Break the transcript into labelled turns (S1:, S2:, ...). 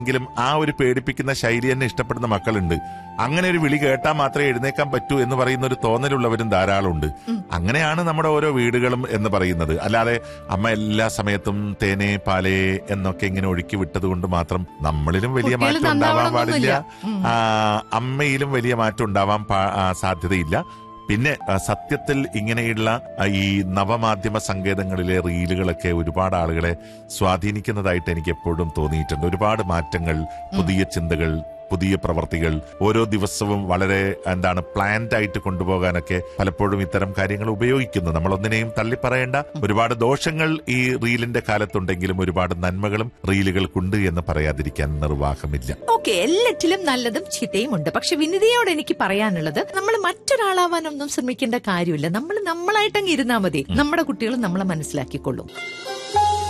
S1: എങ്കിലും ആ ഒരു പേടിപ്പിക്കുന്ന ശൈലി തന്നെ ഇഷ്ടപ്പെടുന്ന മക്കളുണ്ട് അങ്ങനെ ഒരു വിളി കേട്ടാൽ മാത്രമേ എഴുന്നേക്കാൻ പറ്റൂ എന്ന് പറയുന്ന ഒരു തോന്നലുള്ളവരും ധാരാളമുണ്ട് അങ്ങനെയാണ് നമ്മുടെ ഓരോ വീടുകളും എന്ന് പറയുന്നത് അല്ലാതെ അമ്മ എല്ലാ സമയത്തും തേനെ പാലേ എന്നൊക്കെ ഇങ്ങനെ ഒഴുക്കി വിട്ടത് കൊണ്ട് മാത്രം നമ്മളിലും വലിയ
S2: കുട്ടികൾ
S1: മാറ്റം ഉണ്ടാവാൻ പാടില്ല
S2: നന്നാവണമെന്നൊന്നുമില്ല.
S1: ആ, അമ്മയിലും വലിയ മാറ്റം ഉണ്ടാവാൻ പാ- ആ, സാധ്യതയില്ല പിന്നെ ആ, സത്യത്തിൽ ഇങ്ങനെയുള്ള ആ, ഈ നവമാധ്യമ സങ്കേതങ്ങളിലെ റീലുകളൊക്കെ ഒരുപാട് ആളുകളെ സ്വാധീനിക്കുന്നതായിട്ട് എനിക്ക് എപ്പോഴും തോന്നിയിട്ടുണ്ട് ഒരുപാട് മാറ്റങ്ങൾ പുതിയ ചിന്തകൾ പുതിയ പ്രവർത്തികൾ ഓരോ ദിവസവും വളരെ എന്താണ് പ്ലാൻഡ് ആയിട്ട് കൊണ്ടുപോകാനൊക്കെ പലപ്പോഴും ഇത്തരം കാര്യങ്ങൾ ഉപയോഗിക്കുന്നു നമ്മളൊന്നിനെയും തള്ളിപ്പറയേണ്ട ഒരുപാട് ദോഷങ്ങൾ ഈ റീലിന്റെ കാലത്തുണ്ടെങ്കിലും ഒരുപാട് നന്മകളും റീലുകൾക്കുണ്ട് എന്ന് പറയാതിരിക്കാൻ നിർവാഹമില്ല
S2: ഓക്കെ എല്ലാറ്റിലും നല്ലതും ചീത്തയും ഉണ്ട് പക്ഷെ വിനിതയോട് എനിക്ക് പറയാനുള്ളത് നമ്മൾ മറ്റൊരാളാവാനൊന്നും ശ്രമിക്കേണ്ട കാര്യമില്ല നമ്മൾ നമ്മളായിട്ടങ്ങ് ഇരുന്നാ മതി നമ്മുടെ കുട്ടികൾ നമ്മളെ മനസ്സിലാക്കിക്കൊള്ളും